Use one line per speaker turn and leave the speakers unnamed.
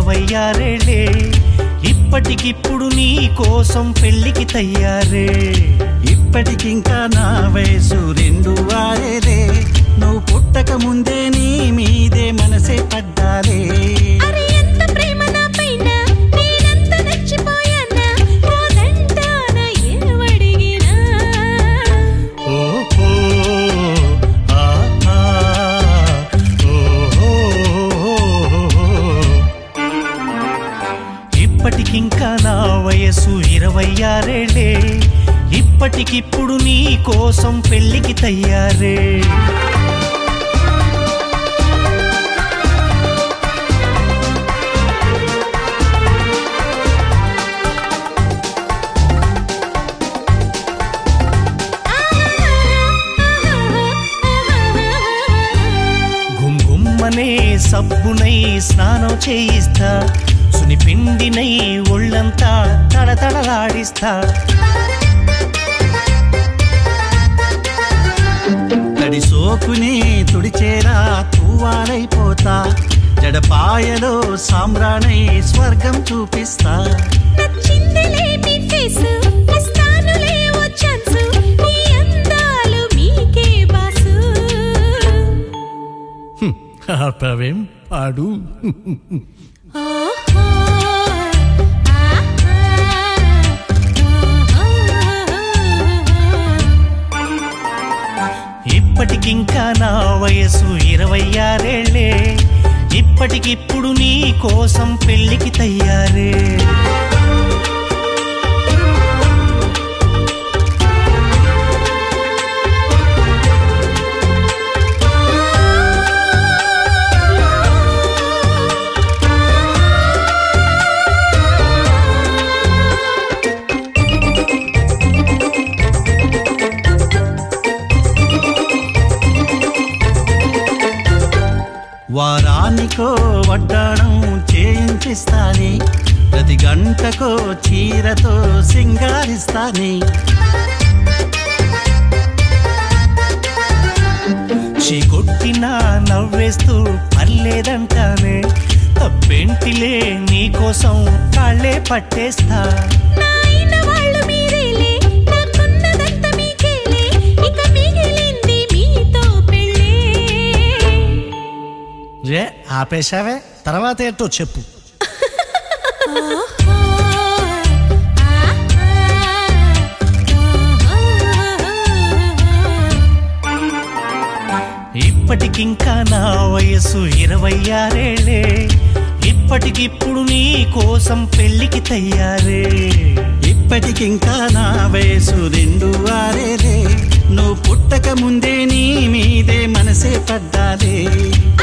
ఇరవై ఆరేళ్ళే ఇప్పటికిప్పుడు నీ కోసం పెళ్లికి తయ్యారే
ఇప్పటికింకా నా వయసు రెండు వారేలే నువ్వు పుట్టక ముందే నీ మీదే మనసే పడ్డాలే
అరే ఎంత ప్రేమ నా పైన నేనంత నచ్చిపోయానా కాదంటానా ఏమడిగినా
ఓహో ఆహా ఓహో ఇప్పటికింకా నా వయసు ఇరవై ఆరేళ్ళే ఇప్పటికిప్పుడు నీ కోసం పెళ్లికి తయ్యారే గుమ్గుమ్మనే సబ్బునై స్నానం చేయిస్తా సునిపిండినై ఒళ్ళంతా తడతడలాడిస్తా
తడి సోకుని తుడిచేరా తువ్వాలైపోతా జడపాయలో సామ్రాణై స్వర్గం చూపిస్తా
నచ్చిందిలే మీ ఫేసు ఇస్తానులే ఓ ఛాన్సు మీ అందాలు మీకే బాసు
ఆపవేం పాడు
ఓహో
ఇప్పటికింకా నా వయసు ఇరవై ఆరేళ్లే ఇప్పటికిప్పుడు నీ కోసం పెళ్లికి తయ్యారే
వారానికో వడ్డాణం చేయించిస్తాని ప్రతి గంటకో చీరతో సింగారిస్తాని
చీకొట్టినా నవ్వేస్తూ పర్లేదంటానే తప్పేంటిలే నీకోసం కాళ్ళే పట్టేస్తా
నాయన వాళ్ళు మీరేలే నాకున్నదంతా మీకేలే ఇక మిగిలింది మీతో పెళ్ళే
రే ఆపేశావే తర్వాత ఏంటో చెప్పు
ఓహో
ఇప్పటికింకా నా వయసు ఇరవై ఆరేళ్లే ఇప్పటికిప్పుడు నీ కోసం పెళ్లికి తయ్యారే
ఇప్పటికింకా నా వయసు రెండు వారేలే నువ్వు పుట్టక ముందే నీ మీదే మనసే పడ్డాలే